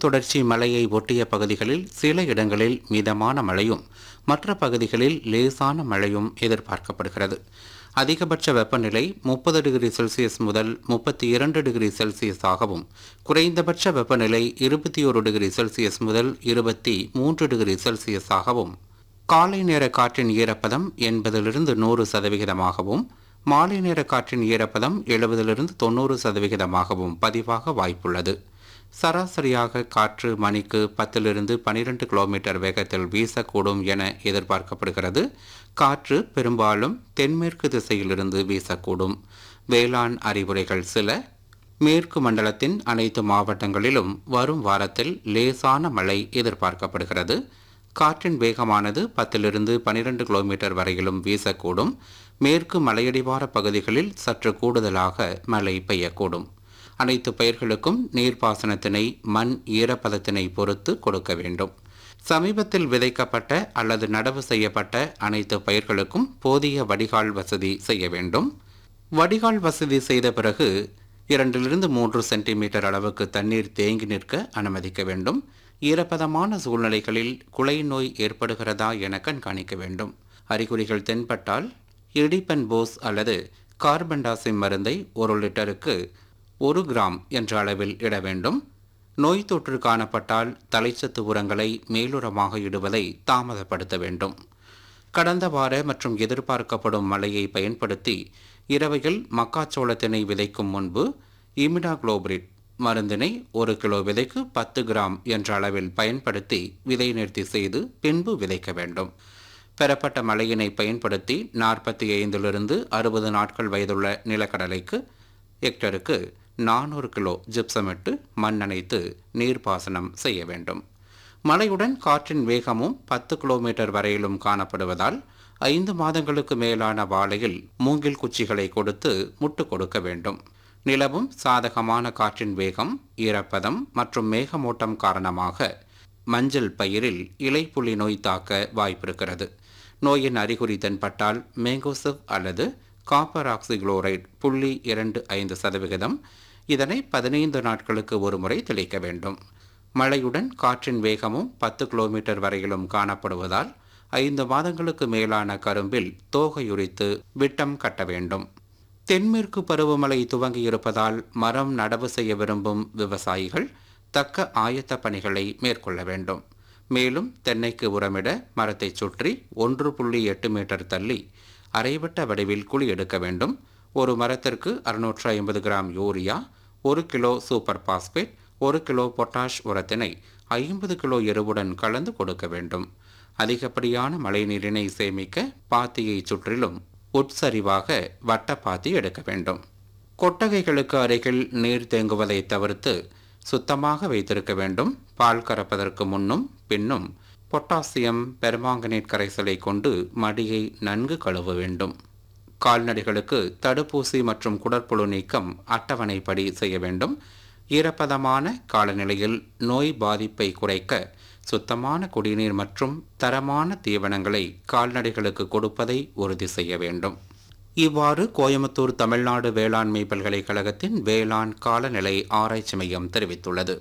தொடர்ச்சி மலையை ஒட்டிய பகுதிகளில் சில இடங்களில் மிதமான மழையும் மற்ற பகுதிகளில் லேசான மழையும் எதிர்பார்க்கப்படுகிறது அதிகபட்ச வெப்பநிலை முப்பது டிகிரி செல்சியஸ் முதல் முப்பத்தி இரண்டு டிகிரி செல்சியஸாகவும் குறைந்தபட்ச வெப்பநிலை இருபத்தி ஒரு டிகிரி செல்சியஸ் முதல் இருபத்தி மூன்று டிகிரி செல்சியஸாகவும் காலை நேர காற்றின் ஈரப்பதம் எண்பதிலிருந்து நூறு சதவிகிதமாகவும் மாலை நேர காற்றின் ஈரப்பதம் எழுபதிலிருந்து தொண்ணூறு சதவிகிதமாகவும் பதிவாக வாய்ப்புள்ளது சராசரியாக காற்று மணிக்கு பத்திலிருந்து பனிரெண்டு கிலோமீட்டர் வேகத்தில் வீசக்கூடும் என எதிர்பார்க்கப்படுகிறது காற்று பெரும்பாலும் தென்மேற்கு திசையிலிருந்து வீசக்கூடும் வேளாண் அறிவுரைகள் சில மேற்கு மண்டலத்தின் அனைத்து மாவட்டங்களிலும் வரும் வாரத்தில் லேசான மழை எதிர்பார்க்கப்படுகிறது காற்றின் வேகமானது பத்திலிருந்து பனிரெண்டு கிலோமீட்டர் வரையிலும் வீசக்கூடும் மேற்கு மலையடிவார பகுதிகளில் சற்று கூடுதலாக மழை பெய்யக்கூடும் அனைத்து பயிர்களுக்கும் நீர்ப்பாசனத்தினை மண் ஈரப்பதத்தினை பொறுத்து கொடுக்க வேண்டும் சமீபத்தில் விதைக்கப்பட்ட அல்லது நடவு செய்யப்பட்ட அனைத்து பயிர்களுக்கும் போதிய வடிகால் வசதி செய்ய வேண்டும் வடிகால் வசதி செய்த பிறகு இரண்டிலிருந்து மூன்று சென்டிமீட்டர் அளவுக்கு தண்ணீர் தேங்கி நிற்க அனுமதிக்க வேண்டும் ஈரப்பதமான சூழ்நிலைகளில் குலை நோய் ஏற்படுகிறதா என கண்காணிக்க வேண்டும் அறிகுறிகள் தென்பட்டால் இடிபன் போஸ் அல்லது கார்பன்டாசிம் மருந்தை ஒரு லிட்டருக்கு ஒரு கிராம் என்ற அளவில் இட வேண்டும் நோய் தொற்று காணப்பட்டால் தலைச்சத்து உரங்களை மேலுரமாக இடுவதை தாமதப்படுத்த வேண்டும் கடந்த வார மற்றும் எதிர்பார்க்கப்படும் மழையை பயன்படுத்தி இரவையில் மக்காச்சோளத்தினை விதைக்கும் முன்பு இமிடாக்ளோபிரிட் மருந்தினை ஒரு கிலோ விதைக்கு பத்து கிராம் என்ற அளவில் பயன்படுத்தி விதை நிறுத்தி செய்து பின்பு விதைக்க வேண்டும் பெறப்பட்ட மழையினை பயன்படுத்தி நாற்பத்தி ஐந்திலிருந்து அறுபது நாட்கள் வயதுள்ள நிலக்கடலைக்கு ஹெக்டருக்கு நானூறு கிலோ ஜிப்சமிட்டு மண் நனைத்து நீர்ப்பாசனம் செய்ய வேண்டும் மழையுடன் காற்றின் வேகமும் பத்து கிலோமீட்டர் வரையிலும் காணப்படுவதால் ஐந்து மாதங்களுக்கு மேலான வாழையில் மூங்கில் குச்சிகளை கொடுத்து முட்டு கொடுக்க வேண்டும் நிலவும் சாதகமான காற்றின் வேகம் ஈரப்பதம் மற்றும் மேகமூட்டம் காரணமாக மஞ்சள் பயிரில் இலைப்புள்ளி நோய் தாக்க வாய்ப்பிருக்கிறது நோயின் அறிகுறி தென்பட்டால் மேங்கோசிவ் அல்லது காப்பர் ஆக்சிகுளோரைட் புள்ளி இரண்டு ஐந்து சதவிகிதம் இதனை பதினைந்து நாட்களுக்கு ஒரு முறை தெளிக்க வேண்டும் மழையுடன் காற்றின் வேகமும் பத்து கிலோமீட்டர் வரையிலும் காணப்படுவதால் ஐந்து மாதங்களுக்கு மேலான கரும்பில் தோகையுரித்து விட்டம் கட்ட வேண்டும் தென்மேற்கு பருவமழை துவங்கியிருப்பதால் மரம் நடவு செய்ய விரும்பும் விவசாயிகள் தக்க ஆயத்த பணிகளை மேற்கொள்ள வேண்டும் மேலும் தென்னைக்கு உரமிட மரத்தை சுற்றி ஒன்று புள்ளி எட்டு மீட்டர் தள்ளி அரைவட்ட வடிவில் குழி எடுக்க வேண்டும் ஒரு மரத்திற்கு அறுநூற்று ஐம்பது கிராம் யூரியா ஒரு கிலோ சூப்பர் பாஸ்பேட் ஒரு கிலோ பொட்டாஷ் உரத்தினை ஐம்பது கிலோ எருவுடன் கலந்து கொடுக்க வேண்டும் அதிகப்படியான மழைநீரினை சேமிக்க பாத்தியை சுற்றிலும் உட்சரிவாக வட்டப்பாத்தி எடுக்க வேண்டும் கொட்டகைகளுக்கு அருகில் நீர் தேங்குவதை தவிர்த்து சுத்தமாக வைத்திருக்க வேண்டும் பால் கறப்பதற்கு முன்னும் பின்னும் பொட்டாசியம் பெர்மாங்கனேட் கரைசலை கொண்டு மடியை நன்கு கழுவ வேண்டும் கால்நடைகளுக்கு தடுப்பூசி மற்றும் குடற்புழு நீக்கம் அட்டவணைப்படி செய்ய வேண்டும் ஈரப்பதமான காலநிலையில் நோய் பாதிப்பை குறைக்க சுத்தமான குடிநீர் மற்றும் தரமான தீவனங்களை கால்நடைகளுக்கு கொடுப்பதை உறுதி செய்ய வேண்டும் இவ்வாறு கோயம்புத்தூர் தமிழ்நாடு வேளாண்மை பல்கலைக்கழகத்தின் வேளாண் காலநிலை ஆராய்ச்சி மையம் தெரிவித்துள்ளது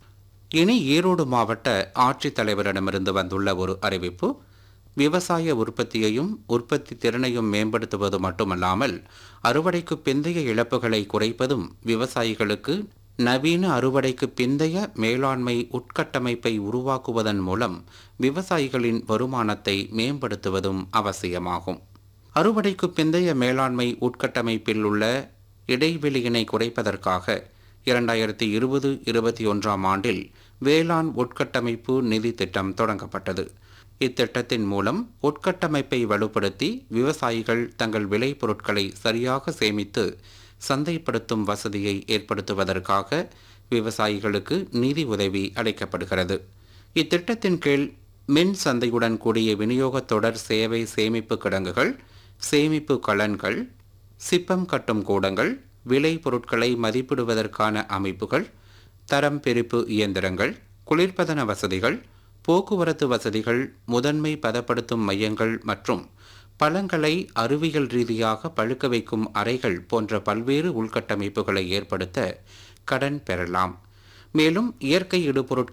இனி ஈரோடு மாவட்ட ஆட்சித்தலைவரிடமிருந்து வந்துள்ள ஒரு அறிவிப்பு விவசாய உற்பத்தியையும் உற்பத்தி திறனையும் மேம்படுத்துவது மட்டுமல்லாமல் அறுவடைக்கு பிந்தைய இழப்புகளை குறைப்பதும் விவசாயிகளுக்கு நவீன அறுவடைக்கு பிந்தைய மேலாண்மை உட்கட்டமைப்பை உருவாக்குவதன் மூலம் விவசாயிகளின் வருமானத்தை மேம்படுத்துவதும் அவசியமாகும் அறுவடைக்கு பிந்தைய மேலாண்மை உட்கட்டமைப்பில் உள்ள இடைவெளியினை குறைப்பதற்காக இரண்டாயிரத்தி இருபது இருபத்தி ஒன்றாம் ஆண்டில் வேளாண் உட்கட்டமைப்பு நிதி திட்டம் தொடங்கப்பட்டது இத்திட்டத்தின் மூலம் உட்கட்டமைப்பை வலுப்படுத்தி விவசாயிகள் தங்கள் விளைபொருட்களை சரியாக சேமித்து சந்தைப்படுத்தும் வசதியை ஏற்படுத்துவதற்காக விவசாயிகளுக்கு நிதி உதவி அளிக்கப்படுகிறது இத்திட்டத்தின் கீழ் மின் சந்தையுடன் கூடிய விநியோக தொடர் சேவை சேமிப்பு கிடங்குகள் சேமிப்பு கலன்கள் சிப்பம் கட்டும் கூடங்கள் விளை பொருட்களை மதிப்பிடுவதற்கான அமைப்புகள் தரம் பிரிப்பு இயந்திரங்கள் குளிர்பதன வசதிகள் போக்குவரத்து வசதிகள் முதன்மை பதப்படுத்தும் மையங்கள் மற்றும் பழங்களை அறிவியல் ரீதியாக பழுக்க வைக்கும் அறைகள் போன்ற பல்வேறு உள்கட்டமைப்புகளை ஏற்படுத்த கடன் பெறலாம் மேலும் இயற்கை இடுபொருட்கள்